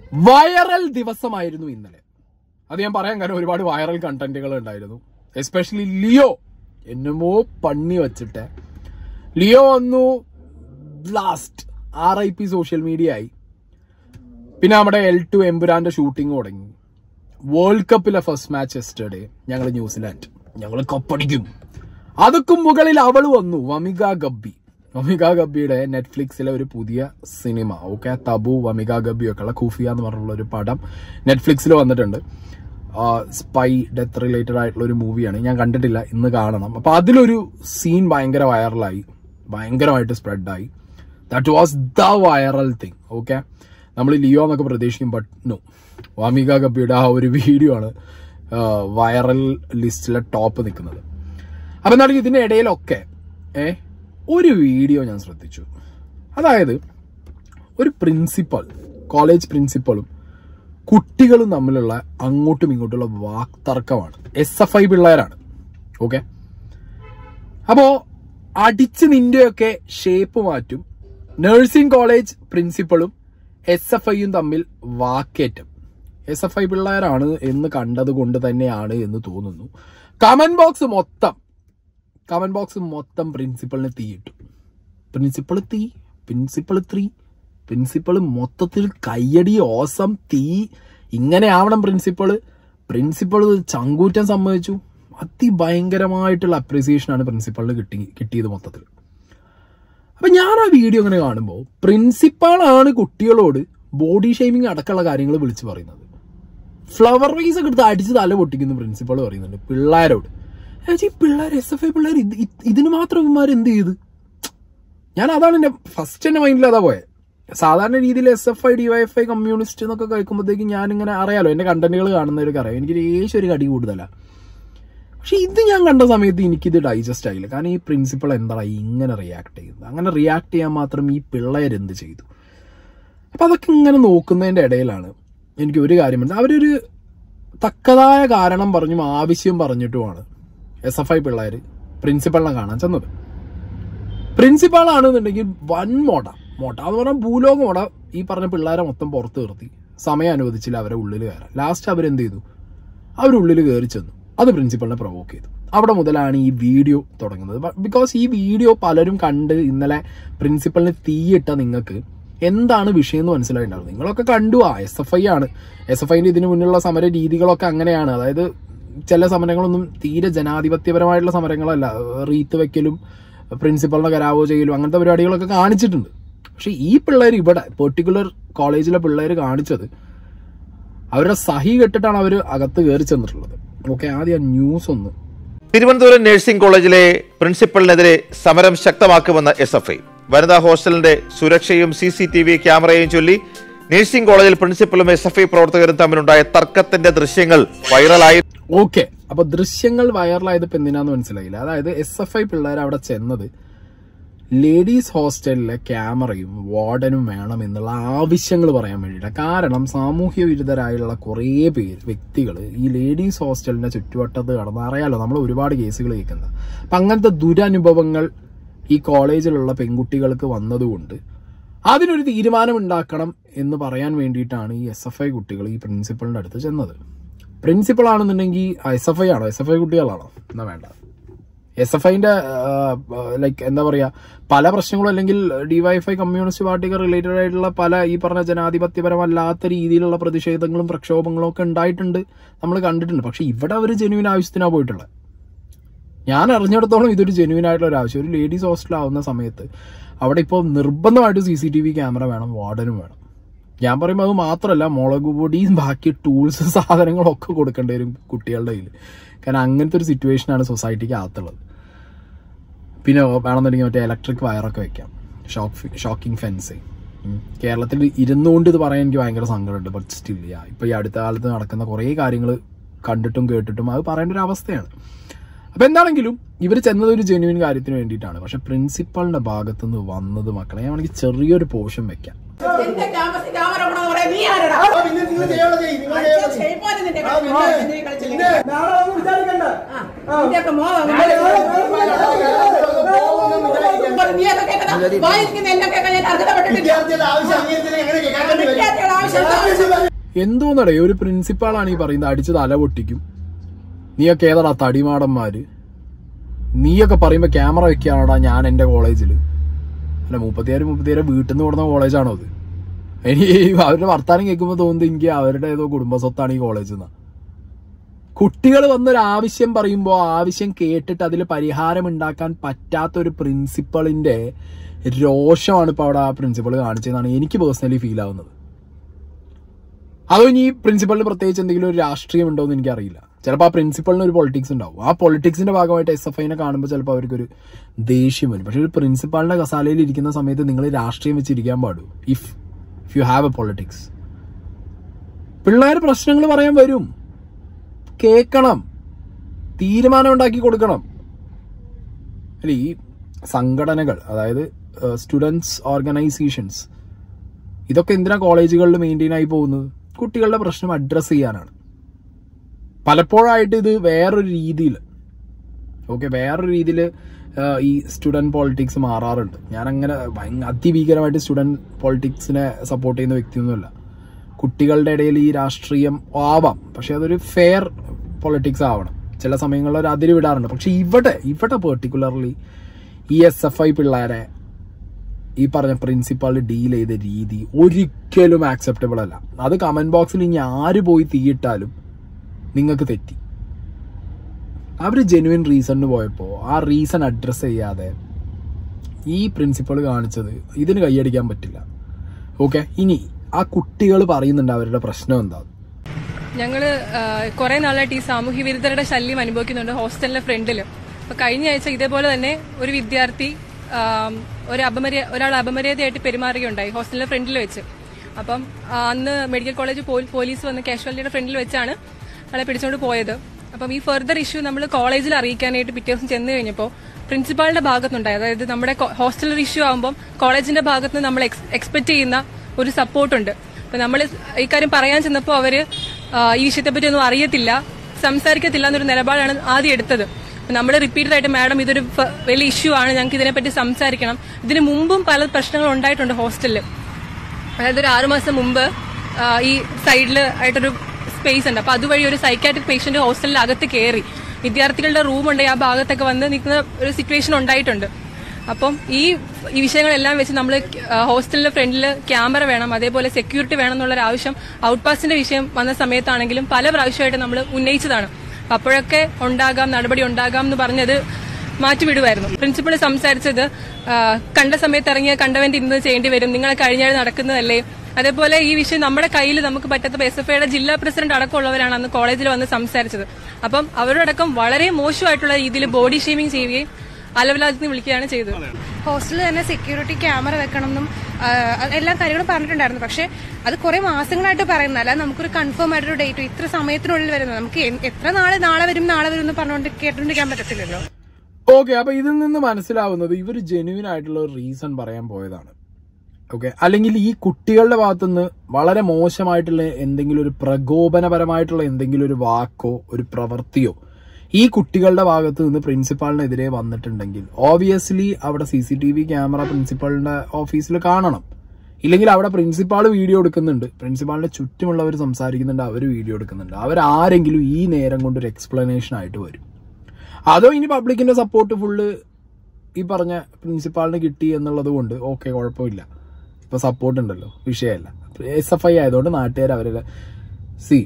Viral ദിവസമായിരുന്നു ഇന്നലെ അത് ഞാൻ പറയാൻ കാരണം ഒരുപാട് വൈറൽ കണ്ടന്റുകൾ ഉണ്ടായിരുന്നു എസ്പെഷ്യലി ലിയോ എന്നമോ പണ്ണി വച്ചിട്ട് ലിയോ വന്നു blast R I P social media ആയി പിന്നെ നമ്മുടെ എൽ ടു എംപുരാന്റെ ഷൂട്ടിംഗ് തുടങ്ങി വേൾഡ് കപ്പിലെ ഫസ്റ്റ് മാച്ച് എസ്റ്റർഡേ ഞങ്ങൾ ന്യൂസിലാൻഡ് ഞങ്ങൾ കപ്പടിക്കും അതൊക്കും മുകളിൽ അവൾ വന്നു വമിക ഗബ്ബി വമിക ഗബ്ബിയുടെ നെറ്റ്ഫ്ലിക്സിലെ ഒരു പുതിയ സിനിമ ഓക്കെ തബു വമിക ഗബ്ബി ഒക്കെ ഉള്ള ഖൂഫിയ എന്ന് പറഞ്ഞുള്ള ഒരു പടം നെറ്റ്ഫ്ലിക്സിൽ വന്നിട്ടുണ്ട് സ്പൈ ഡെത്ത് റിലേറ്റഡ് ആയിട്ടുള്ള ഒരു മൂവിയാണ് ഞാൻ കണ്ടിട്ടില്ല ഇന്ന് കാണണം അപ്പൊ അതിലൊരു സീൻ ഭയങ്കര വൈറലായി ഭയങ്കരമായിട്ട് സ്പ്രെഡായി that was the viral thing okay നമ്മൾ ലിയോ എന്നൊക്കെ പ്രതീക്ഷിക്കും ബട്ട് നോ വാമിക കബിയുടെ ആ ഒരു വീഡിയോ ആണ് വൈറൽ ലിസ്റ്റിലെ ടോപ്പ് നിൽക്കുന്നത് അപ്പൊ എന്നാലും ഇതിന്റെ ഇടയിലൊക്കെ ഏ ഒരു വീഡിയോ ഞാൻ ശ്രദ്ധിച്ചു അതായത് ഒരു പ്രിൻസിപ്പൽ കോളേജ് പ്രിൻസിപ്പളും കുട്ടികളും തമ്മിലുള്ള അങ്ങോട്ടും ഇങ്ങോട്ടുള്ള വാക്തർക്കമാണ് എസ് എഫ് ഐ പിള്ളേരാണ് ഓക്കെ അപ്പോ അടിച്ച് നിന്റെയൊക്കെ ഷേപ്പ് മാറ്റും നഴ്സിംഗ് കോളേജ് പ്രിൻസിപ്പളും എസ് എഫ് ഐയും തമ്മിൽ വാക്കേറ്റം എസ് എഫ് ഐ പിള്ളേരാണ് എന്ന് കണ്ടത് കൊണ്ട് തന്നെയാണ് എന്ന് തോന്നുന്നു കമന്റ് ബോക്സ് മൊത്തം കമന്റ് ബോക്സ് മൊത്തം പ്രിൻസിപ്പളിന് തീയിട്ടു പ്രിൻസിപ്പൾ തീ പ്രിൻസിപ്പൾ ത്രീ പ്രിൻസിപ്പൾ മൊത്തത്തിൽ കയ്യടി ഓസം തീ ഇങ്ങനെ ആവണം പ്രിൻസിപ്പള് പ്രിൻസിപ്പൾ ചങ്കൂറ്റം സമ്മതിച്ചു അതിഭയങ്കരമായിട്ടുള്ള അപ്രീസിയേഷൻ ആണ് പ്രിൻസിപ്പളിന് കിട്ടി കിട്ടിയത് മൊത്തത്തിൽ അപ്പൊ ഞാൻ ആ വീഡിയോ ഇങ്ങനെ കാണുമ്പോൾ പ്രിൻസിപ്പാളാണ് കുട്ടികളോട് ബോഡി ഷെയ്മിങ് അടക്കമുള്ള കാര്യങ്ങൾ വിളിച്ചു പറയുന്നത് ഫ്ലവർ വൈസ് ഒക്കെ എടുത്ത് അടിച്ച് തല പൊട്ടിക്കുന്നു പ്രിൻസിപ്പൾ പറയുന്നുണ്ട് പിള്ളേരോട് ഏച്ചി, ഈ പിള്ളേർ എസ് എഫ് ഐ പിള്ളേർ ഇത് ഇത് ഇതിന് മാത്രം ഇവന്മാർ എന്ത് ചെയ്ത് ഞാൻ അതാണ് എന്റെ ഫസ്റ്റ് എന്റെ മൈൻഡിൽ അതാ പോയത് സാധാരണ രീതിയിൽ S F I DYF I communist എന്നൊക്കെ കേൾക്കുമ്പോഴത്തേക്കും ഞാൻ ഇങ്ങനെ അറിയാലോ എന്റെ കണ്ടന്റുകൾ കാണുന്നവർക്ക് അറിയാം എനിക്ക് ലേശം ഒരു കടി കൂടുതലാണ് പക്ഷെ ഇത് ഞാൻ കണ്ട സമയത്ത് എനിക്കിത് ഡൈജസ്റ്റ് ആയില്ല കാരണം ഈ പ്രിൻസിപ്പൾ എന്താ ഇങ്ങനെ റിയാക്ട് ചെയ്യുന്നത് അങ്ങനെ റിയാക്ട് ചെയ്യാൻ മാത്രം ഈ പിള്ളേർ എന്ത് ചെയ്തു അപ്പൊ അതൊക്കെ ഇങ്ങനെ നോക്കുന്നതിന്റെ ഇടയിലാണ് എനിക്ക് ഒരു കാര്യം മനസ്സിലായി അവരൊരു തക്കതായ കാരണം പറഞ്ഞും ആവശ്യം പറഞ്ഞിട്ടുമാണ് എസ് എഫ് ഐ പിള്ളേർ പ്രിൻസിപ്പളിനെ കാണാൻ ചെന്നത് പ്രിൻസിപ്പാൾ ആണെന്നുണ്ടെങ്കിൽ വൻ മോട മോട്ട എന്ന് പറഞ്ഞാൽ ഭൂലോക മോട ഈ പറഞ്ഞ പിള്ളേരെ മൊത്തം പുറത്ത് നിർത്തി സമയം അനുവദിച്ചില്ല അവരെ ഉള്ളിൽ കയറാൻ ലാസ്റ്റ് അവരെന്ത് ചെയ്തു അവരുള്ളിൽ കയറി ചെന്നു അത് പ്രിൻസിപ്പളിനെ പ്രൊവോക്ക് ചെയ്തു അവിടെ മുതലാണ് ഈ വീഡിയോ തുടങ്ങുന്നത് ബിക്കോസ് ഈ വീഡിയോ പലരും കണ്ട് ഇന്നലെ പ്രിൻസിപ്പളിന് തീയിട്ട നിങ്ങൾക്ക് എന്താണ് വിഷയം എന്ന് മനസ്സിലായിട്ടുണ്ടാവും നിങ്ങളൊക്കെ കണ്ടു ആ എസ് എഫ് ഐ ആണ് എസ് എഫ് ഐന്റെ ഇതിനു മുന്നിലുള്ള സമര രീതികളൊക്കെ അങ്ങനെയാണ് അതായത് ചില സമരങ്ങളൊന്നും തീരെ ജനാധിപത്യപരമായിട്ടുള്ള സമരങ്ങളല്ല റീത്ത് വെക്കലും പ്രിൻസിപ്പളിനെ കരാവോ ചെയ്യലും അങ്ങനത്തെ പരിപാടികളൊക്കെ കാണിച്ചിട്ടുണ്ട് പക്ഷെ ഈ പിള്ളേർ ഇവിടെ പെർട്ടിക്കുലർ കോളേജിലെ പിള്ളേർ കാണിച്ചത് അവരുടെ സഹി കെട്ടിട്ടാണ് അവർ അകത്ത് കയറി ചെന്നിട്ടുള്ളത് ഓക്കെ ആദ്യം ആ ന്യൂസ് ഒന്ന് തിരുവനന്തപുരം നഴ്സിംഗ് കോളേജിലെ പ്രിൻസിപ്പലിനെതിരെ സമരം ശക്തമാക്കുമെന്ന് എസ് എഫ് ഐ വനിതാ ഹോസ്റ്റലിന്റെ സുരക്ഷയും സി സി ടി വി ക്യാമറയും ചൊല്ലി നഴ്സിംഗ് കോളേജിൽ പ്രിൻസിപ്പലും എസ് എഫ് ഐ പ്രവർത്തകരും തമ്മിലുണ്ടായ തർക്കത്തിന്റെ ദൃശ്യങ്ങൾ വൈറലായി ഓക്കെ അപ്പൊ ദൃശ്യങ്ങൾ വൈറലായത് ഇപ്പൊ എന്തിനാന്ന് മനസ്സിലായില്ല അതായത് എസ് എഫ് ഐ പിള്ളേർ അവിടെ ചെന്നത് ലേഡീസ് ഹോസ്റ്റലിലെ ക്യാമറയും വാർഡനും വേണം എന്നുള്ള ആവശ്യങ്ങൾ പറയാൻ വേണ്ടിയിട്ടാണ് കാരണം സാമൂഹ്യ വിരുദ്ധരായുള്ള കുറേ പേര് വ്യക്തികൾ ഈ ലേഡീസ് ഹോസ്റ്റലിന്റെ ചുറ്റുവട്ടത്ത് കടന്ന് അറിയാലോ നമ്മൾ ഒരുപാട് കേസുകൾ കേൾക്കുന്നത് അപ്പൊ അങ്ങനത്തെ ദുരനുഭവങ്ങൾ ഈ കോളേജിലുള്ള പെൺകുട്ടികൾക്ക് വന്നതുകൊണ്ട് അതിനൊരു തീരുമാനം ഉണ്ടാക്കണം എന്ന് പറയാൻ വേണ്ടിയിട്ടാണ് ഈ എസ് എഫ് ഐ കുട്ടികൾ ഈ പ്രിൻസിപ്പളിന്റെ അടുത്ത് ചെന്നത് പ്രിൻസിപ്പൾ ആണെന്നുണ്ടെങ്കിൽ എസ് എഫ് ഐ ആണോ എസ് എഫ് ഐ കുട്ടികളാണോ എന്നാ വേണ്ട എസ് എഫ് ഐന്റെ ലൈക്ക് എന്താ പറയാ പല പ്രശ്നങ്ങളും അല്ലെങ്കിൽ ഡിവൈഎഫ്ഐ കമ്മ്യൂണിസ്റ്റ് പാർട്ടിക്ക് റിലേറ്റഡ് ആയിട്ടുള്ള പല ഈ പറഞ്ഞ ജനാധിപത്യപരമല്ലാത്ത രീതിയിലുള്ള പ്രതിഷേധങ്ങളും പ്രക്ഷോഭങ്ങളും ഒക്കെ ഉണ്ടായിട്ടുണ്ട് നമ്മൾ കണ്ടിട്ടുണ്ട് പക്ഷെ ഇവിടെ അവർ ജെന്യൂൻ ആവശ്യത്തിനാണ് പോയിട്ടുള്ളത് ഞാൻ അറിഞ്ഞിടത്തോളം ഇതൊരു ജെന്യൂൻ ആയിട്ടുള്ള ഒരു ആവശ്യം ഒരു ലേഡീസ് ഹോസ്റ്റൽ ആവുന്ന സമയത്ത് അവിടെ ഇപ്പോൾ നിർബന്ധമായിട്ട് C C T V camera വേണം വാർഡനും വേണം ഞാൻ പറയുമ്പോൾ അത് മാത്രമല്ല മുളക് പൊടിയും ബാക്കി ടൂൾസ് സാധനങ്ങളൊക്കെ കൊടുക്കേണ്ടി വരും കുട്ടികളുടെ കയ്യിൽ കാരണം അങ്ങനത്തെ ഒരു സിറ്റുവേഷനാണ് സൊസൈറ്റിക്ക് അകത്തുള്ളത് പിന്നെ വേണമെന്നുണ്ടെങ്കിൽ മറ്റേ ഇലക്ട്രിക് വയറൊക്കെ വെക്കാം ഷോക്ക് ഷോക്കിംഗ് ഫെൻസിങ് കേരളത്തിൽ ഇരുന്നുകൊണ്ട് ഇത് പറയാൻ എനിക്ക് ഭയങ്കര സങ്കടമുണ്ട് ബട്ട് സ്റ്റിൽ യാ ഇപ്പൊ ഈ അടുത്ത കാലത്ത് നടക്കുന്ന കുറേ കാര്യങ്ങൾ കണ്ടിട്ടും കേട്ടിട്ടും അത് പറയേണ്ട ഒരു അവസ്ഥയാണ് അപ്പൊ എന്താണെങ്കിലും ഇവർ ചെന്നത് ഒരു ജെന്യൂൻ കാര്യത്തിന് വേണ്ടിയിട്ടാണ് പക്ഷെ പ്രിൻസിപ്പളിന്റെ ഭാഗത്തു നിന്ന് വന്നത് മക്കളെ ഞാൻ വേണമെങ്കിൽ ചെറിയൊരു പോർഷൻ വെക്കാം എന്റെ ക്യാമ്പസ് ക്യാമറ ഉണ്ടെന്ന് പറയാൻ നീ ആരടാ? ആ, പിന്നെ നിങ്ങൾ ചെയ്യണത് നിങ്ങൾ അടിച്ച ചെയ്യണത്. ഷെയ്പ്പാണ് നിന്റെ ആ, കളി. പിന്നെ- നിന്റെ കളിച്ചില്ലേ? പിന്നെ നാളെ ഒന്നും വിചാരിക്കണ്ട ആ, നിന്റെയൊക്കെ മോഹം നാളെ- നാളെ- നാളെ- നാളെ- നാളെ- നാളെ- നാളെ- നീയൊക്കെ കേൾക്കുന്ന വായിരിക്കുന്ന എല്ലാം കേൾക്കാൻ ഞാൻ അർഹതപ്പെട്ടിട്ടില്ല വിദ്യാർത്ഥിയുടെ ആവശ്യം അംഗീകരിച്ചില്ല എങ്ങനെ കേൾക്കാൻ വേണ്ടി വരും? വിദ്യാർത്ഥികളുടെ ആവശ്യം എന്തോന്നടേ ഒരു പ്രിൻസിപ്പാളാണ് ഈ പറയുന്നത് അടിച്ച് തല പൊട്ടിക്കും നീയൊക്കെ ഏതാടാ തടിമാടന്മാര് നീയൊക്കെ പറയുമ്പോ ക്യാമറ വെക്കാണോടാ ഞാൻ എന്റെ കോളേജിൽ അല്ല മുപ്പത്തിയാറ് മുപ്പത്തിയാറ് വീട്ടിൽ നിന്ന് കൊടുന്ന കോളേജാണോ അത് എനിക്ക് ഈ അവരുടെ വർത്താനം കേൾക്കുമ്പോൾ തോന്നുന്നത് എനിക്ക് അവരുടെ ഏതോ കുടുംബ സ്വത്താണ് ഈ കോളേജ് എന്നാ കുട്ടികൾ വന്നൊരു ആവശ്യം പറയുമ്പോൾ ആവശ്യം കേട്ടിട്ട് അതിൽ പരിഹാരം ഉണ്ടാക്കാൻ പറ്റാത്ത ഒരു പ്രിൻസിപ്പളിന്റെ രോഷമാണ് ഇപ്പൊ അവിടെ ആ പ്രിൻസിപ്പൾ കാണിച്ചതെന്നാണ് എനിക്ക് പേഴ്സണലി ഫീൽ ആവുന്നത് അതോ ഇനി ഈ പ്രിൻസിപ്പളിന് പ്രത്യേകിച്ച് എന്തെങ്കിലും ഒരു രാഷ്ട്രീയം ഉണ്ടോ എന്ന് എനിക്കറിയില്ല ചിലപ്പോൾ ആ പ്രിൻസിപ്പളിന് ഒരു പൊളിറ്റിക്സ് ഉണ്ടാവും ആ പൊളിറ്റിക്സിന്റെ ഭാഗമായിട്ട് എസ് എഫ് ഐനെ കാണുമ്പോൾ ചിലപ്പോൾ അവർക്കൊരു ദേഷ്യം വരും പക്ഷെ ഒരു പ്രിൻസിപ്പാളിന്റെ കസാലയിൽ ഇരിക്കുന്ന സമയത്ത് നിങ്ങൾ രാഷ്ട്രീയം വെച്ചിരിക്കാൻ പാടൂ if if you have a politics പിള്ളേർ പ്രശ്നങ്ങൾ പറയാൻ വരും കേൾക്കണം തീരുമാനം ഉണ്ടാക്കി കൊടുക്കണം അല്ല ഈ സംഘടനകൾ അതായത് സ്റ്റുഡൻസ് ഓർഗനൈസേഷൻസ് ഇതൊക്കെ എന്തിനാ കോളേജുകളിൽ മെയിൻറ്റെയിൻ ആയി പോകുന്നത് കുട്ടികളുടെ പ്രശ്നം അഡ്രസ്സ് ചെയ്യാനാണ് പലപ്പോഴായിട്ട് ഇത് വേറൊരു രീതിയിൽ ഓക്കെ വേറൊരു രീതിയിൽ ഈ സ്റ്റുഡൻറ് പോളിറ്റിക്സ് മാറാറുണ്ട് ഞാൻ അങ്ങനെ ഭയങ്കര അതിഭീകരമായിട്ട് സ്റ്റുഡൻറ് പോളിറ്റിക്സിനെ സപ്പോർട്ട് ചെയ്യുന്ന വ്യക്തിയൊന്നുമല്ല കുട്ടികളുടെ ഇടയിൽ ഈ രാഷ്ട്രീയം ആവാം പക്ഷെ അതൊരു ഫെയർ പൊളിറ്റിക്സ് ആവണം ചില സമയങ്ങളിൽ ഒരു അതിര് വിടാറുണ്ട് പക്ഷെ ഇവിടെ ഇവിടെ പെർട്ടിക്കുലർലി ഈ എസ് എഫ് ഐ പിള്ളേരെ ഈ പറഞ്ഞ പ്രിൻസിപ്പാൾ ഡീൽ ചെയ്ത രീതി ഒരിക്കലും ആക്സെപ്റ്റബിൾ അല്ല അത് കമന്റ് ബോക്സിൽ ഇനി ആര് പോയി തീയിട്ടാലും നിങ്ങൾക്ക് തെറ്റി അവര് ജെനുവിൻ റീസണിന് പോയപ്പോൾ ആ റീസൺ അഡ്രസ്സ് ചെയ്യാതെ ഈ പ്രിൻസിപ്പൾ കാണിച്ചത് ഇതിന് കൈയടിക്കാൻ പറ്റില്ല ഓക്കെ ഇനി ആ കുട്ടികൾ പറയുന്നുണ്ട് അവരുടെ പ്രശ്നം എന്താ ഞങ്ങള് കുറെ നാളായിട്ട് ഈ സാമൂഹ്യ വിരുദ്ധരുടെ ശല്യം അനുഭവിക്കുന്നുണ്ട് ഹോസ്റ്റലിന്റെ ഫ്രണ്ടിൽ അപ്പൊ കഴിഞ്ഞ ആഴ്ച ഇതേപോലെ തന്നെ ഒരു വിദ്യാർത്ഥി ആം, ഒരു അപമര്യ ഒരാൾ അപമര്യാദയായിട്ട് പെരുമാറുകയുണ്ടായി ഹോസ്റ്റലിന്റെ ഫ്രണ്ടിൽ വെച്ച് അപ്പം ആ, അന്ന് മെഡിക്കൽ കോളേജ് പോൽ- പോലീസ് വന്ന് കാഷ്വാലിറ്റിയുടെ ഫ്രണ്ടിൽ വെച്ചാണ് ആളെ പിടിച്ചുകൊണ്ട് പോയത് അപ്പം ഈ ഫർദർ ഇഷ്യൂ നമ്മൾ കോളേജിൽ അറിയിക്കാനായിട്ട് പിറ്റേ ദിവസം ചെന്ന് കഴിഞ്ഞപ്പോൾ പ്രിൻസിപ്പാളിന്റെ ഭാഗത്തുണ്ടായി അതായത് നമ്മുടെ ഹോസ്റ്റലർ ഇഷ്യൂ ആകുമ്പോൾ കോളേജിന്റെ ഭാഗത്ത് നിന്ന് നമ്മൾ എക്സ്പെക്ട് ചെയ്യുന്ന ഒരു സപ്പോർട്ടുണ്ട് അപ്പൊ നമ്മൾ ഇക്കാര്യം പറയാൻ ചെന്നപ്പോൾ അവര് ആ, ഈ വിഷയത്തെ പറ്റി ഒന്നും അറിയത്തില്ല സംസാരിക്കത്തില്ല എന്നൊരു നിലപാടാണ് ആദ്യം എടുത്തത് നമ്മൾ റിപ്പീറ്റഡ് ആയിട്ട് മാഡം ഇതൊരു ഫ- വലിയ ഇഷ്യൂ ആണ് ഞങ്ങൾക്ക് ഇതിനെപ്പറ്റി സംസാരിക്കണം ഇതിന് മുമ്പും പല പ്രശ്നങ്ങൾ ഉണ്ടായിട്ടുണ്ട് ഹോസ്റ്റലിൽ അതായത് ഒരു ആറുമാസം മുമ്പ് ആ, ഈ സൈഡിൽ ആയിട്ടൊരു സ്പേസ് ഉണ്ട് അപ്പൊ അതുവഴി ഒരു സൈക്കാട്രിക് പേഷ്യന്റ് ഹോസ്റ്റലിൽ അകത്ത് കയറി വിദ്യാർത്ഥികളുടെ റൂം ഉണ്ട് ആ ഭാഗത്തൊക്കെ വന്ന് നിൽക്കുന്ന ഒരു സിറ്റുവേഷൻ ഉണ്ടായിട്ടുണ്ട് അപ്പം ഈ ഈ വിഷയങ്ങളെല്ലാം വെച്ച് നമ്മൾ ഹോസ്റ്റലിന്റെ ഫ്രണ്ടിൽ ക്യാമറ വേണം അതേപോലെ സെക്യൂരിറ്റി വേണം എന്നുള്ളൊരു ആവശ്യം ഔട്ട് പാസിന്റെ വിഷയം വന്ന സമയത്താണെങ്കിലും പല പ്രാവശ്യമായിട്ട് നമ്മൾ ഉന്നയിച്ചതാണ് അപ്പൊ അപ്പോഴൊക്കെ ഉണ്ടാകാം നടപടി ഉണ്ടാകാം എന്ന് പറഞ്ഞത് മാറ്റിവിടുമായിരുന്നു പ്രിൻസിപ്പൾ സംസാരിച്ചത് ആ, കണ്ട സമയത്ത് ഇറങ്ങിയ കണ്ടവന്റെ ഇന്ന് ചെയ്യേണ്ടി വരും നിങ്ങൾ കഴിഞ്ഞാൽ നടക്കുന്നതല്ലേ അതേപോലെ ഈ വിഷയം നമ്മുടെ കയ്യിൽ നമുക്ക് പറ്റാത്ത എസ് എഫ് ഐയുടെ ജില്ലാ പ്രസിഡന്റ് അടക്കമുള്ളവരാണ് അന്ന് കോളേജിൽ വന്ന് സംസാരിച്ചത് അപ്പം അവരോടക്കം വളരെ മോശമായിട്ടുള്ള രീതിയിൽ ബോഡി ഷേമിംഗ് ചെയ്യുകയും അലവലാതിന് വിളിക്കുകയാണ് ചെയ്തത് ഹോസ്റ്റലിൽ തന്നെ സെക്യൂരിറ്റി ക്യാമറ വെക്കണം എന്നും ആ, എല്ലാ കാര്യങ്ങളും പറഞ്ഞിട്ടുണ്ടായിരുന്നു പക്ഷെ അത് കുറെ മാസങ്ങളായിട്ട് പറയുന്നത് അല്ലാതെ നമുക്കൊരു കൺഫേം ആയിട്ടൊരു ഡേറ്റ് ഇത്ര സമയത്തിനുള്ളിൽ വരുന്നത് നമുക്ക് എൻ- എത്ര നാളെ നാളെ വരും നാളെ വരും എന്ന് പറഞ്ഞുകൊണ്ട് കേട്ടോണ്ടിരിക്കാൻ പറ്റത്തില്ലല്ലോ ഓക്കെ അപ്പൊ ഇതിൽ നിന്ന് മനസ്സിലാവുന്നത് ഇവർ ജെന്യൂൻ ആയിട്ടുള്ള ഒരു റീസൺ പറയാൻ പോയതാണ് ഓക്കെ അല്ലെങ്കിൽ ഈ കുട്ടികളുടെ ഭാഗത്തുനിന്ന് വളരെ മോശമായിട്ടുള്ള എന്തെങ്കിലും ഒരു പ്രകോപനപരമായിട്ടുള്ള എന്തെങ്കിലും ഒരു വാക്കോ ഒരു പ്രവൃത്തിയോ ഈ കുട്ടികളുടെ ഭാഗത്ത് നിന്ന് പ്രിൻസിപ്പാളിനെതിരെ വന്നിട്ടുണ്ടെങ്കിൽ ഓബിയസ്ലി അവിടെ C C T V camera പ്രിൻസിപ്പാളിന്റെ ഓഫീസിൽ കാണണം ഇല്ലെങ്കിൽ അവിടെ പ്രിൻസിപ്പാൾ വീഡിയോ എടുക്കുന്നുണ്ട് പ്രിൻസിപ്പാളിന്റെ ചുറ്റുമുള്ളവർ സംസാരിക്കുന്നുണ്ട് അവർ വീഡിയോ എടുക്കുന്നുണ്ട് അവരാരെങ്കിലും ഈ നേരം കൊണ്ട് ഒരു എക്സ്പ്ലനേഷൻ ആയിട്ട് വരും അതോ ഇനി പബ്ലിക്കിന്റെ സപ്പോർട്ട് ഫുള്ള് ഈ പറഞ്ഞ പ്രിൻസിപ്പാളിന് കിട്ടി എന്നുള്ളത് കൊണ്ട് ഓക്കെ കുഴപ്പമില്ല ഇപ്പൊ സപ്പോർട്ട് ഉണ്ടല്ലോ വിഷയമല്ല എസ് എഫ് ഐ ആയതുകൊണ്ട് നാട്ടുകാർ അവരുടെ സി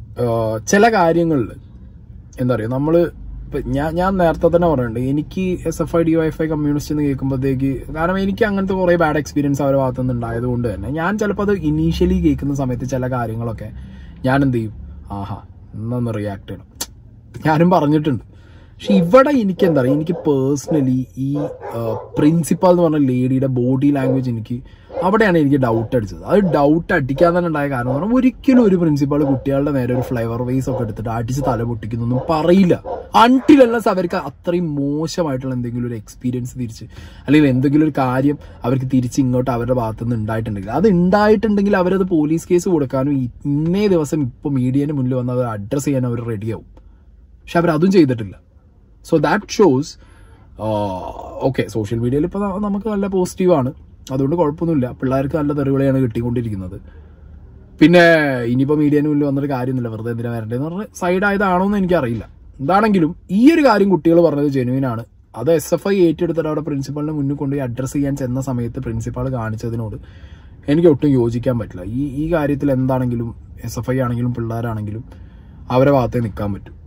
ചില കാര്യങ്ങളിൽ എന്താ പറയുക നമ്മള് ഇപ്പൊ ഞാൻ ഞാൻ നേരത്തെ തന്നെ പറഞ്ഞിട്ടുണ്ട് എനിക്ക് S F I D Y F I communist എന്ന് കേൾക്കുമ്പോഴത്തേക്ക് കാരണം എനിക്ക് അങ്ങനത്തെ കുറെ ബാഡ് എക്സ്പീരിയൻസ് അവരുടെ ഭാഗത്തു നിന്ന് ഉണ്ടായതുകൊണ്ട് തന്നെ ഞാൻ ചിലപ്പോൾ അത് ഇനീഷ്യലി കേൾക്കുന്ന സമയത്ത് ചില കാര്യങ്ങളൊക്കെ ഞാൻ എന്ത് ചെയ്യും ആഹാ എന്നൊന്ന് റിയാക്ട് ചെയ്യണം ഞാനും പറഞ്ഞിട്ടുണ്ട് പക്ഷെ ഇവിടെ എനിക്ക് എന്താ പറയുക എനിക്ക് പേഴ്സണലി ഈ പ്രിൻസിപ്പൽ എന്ന് പറഞ്ഞ ലേഡിയുടെ ബോഡി ലാംഗ്വേജ് എനിക്ക് അവിടെയാണ് എനിക്ക് ഡൗട്ട് അടിച്ചത് അത് ഡൗട്ട് അടിക്കാൻ തന്നെ ഉണ്ടായ കാരണം എന്ന് പറഞ്ഞാൽ ഒരിക്കലും ഒരു പ്രിൻസിപ്പൾ കുട്ടികളുടെ നേരെ ഒരു ഫ്ലേവർ വേസ് ഒക്കെ എടുത്തിട്ട് അടിച്ച് തല പൊട്ടിക്കുന്നൊന്നും പറയില്ല അൺടിലെല്ലാം അവർക്ക് അത്രയും മോശമായിട്ടുള്ള എന്തെങ്കിലും ഒരു എക്സ്പീരിയൻസ് തിരിച്ച് അല്ലെങ്കിൽ എന്തെങ്കിലും ഒരു കാര്യം അവർക്ക് തിരിച്ച് ഇങ്ങോട്ട് അവരുടെ ഭാഗത്തു നിന്ന് ഉണ്ടായിട്ടുണ്ടെങ്കിൽ അത് ഉണ്ടായിട്ടുണ്ടെങ്കിൽ അവരത് പോലീസ് കേസ് കൊടുക്കാനും ഈ- ഇന്നേ ദിവസം ഇപ്പോൾ മീഡിയന് മുന്നിൽ വന്ന് അത് അഡ്രസ്സ് ചെയ്യാൻ അവർ റെഡിയാവും പക്ഷെ അവർ അതും ചെയ്തിട്ടില്ല so that shows okay social മീഡിയയിൽ ഇപ്പോൾ നമുക്ക് നല്ല പോസിറ്റീവാണ് അതുകൊണ്ട് കുഴപ്പമൊന്നുമില്ല പിള്ളേർക്ക് നല്ല തെറിവിളയാണ് കിട്ടിക്കൊണ്ടിരിക്കുന്നത് പിന്നെ ഇനിയിപ്പോൾ മീഡിയന് മുന്നിൽ വന്നൊരു കാര്യമൊന്നുമില്ല വെറുതെ എന്തിനാ വരണ്ടേന്ന് പറഞ്ഞ് സൈഡ് ആയതാണോ എന്ന് എനിക്കറിയില്ല എന്താണെങ്കിലും ഈ ഒരു കാര്യം കുട്ടികൾ പറഞ്ഞത് ജെനുവിനാണ് അത് എസ് എഫ് ഐ ഏറ്റെടുത്തിട്ട് അവിടെ പ്രിൻസിപ്പളിനെ മുന്നിൽ കൊണ്ടുപോയി അഡ്രസ്സ് ചെയ്യാൻ ചെന്ന സമയത്ത് പ്രിൻസിപ്പാൾ കാണിച്ചതിനോട് എനിക്ക് ഒട്ടും യോജിക്കാൻ പറ്റില്ല ഈ ഈ കാര്യത്തിൽ എന്താണെങ്കിലും എസ് എഫ് ഐ ആണെങ്കിലും പിള്ളേരാണെങ്കിലും അവരെ ഭാഗത്തേ നിൽക്കാൻ പറ്റും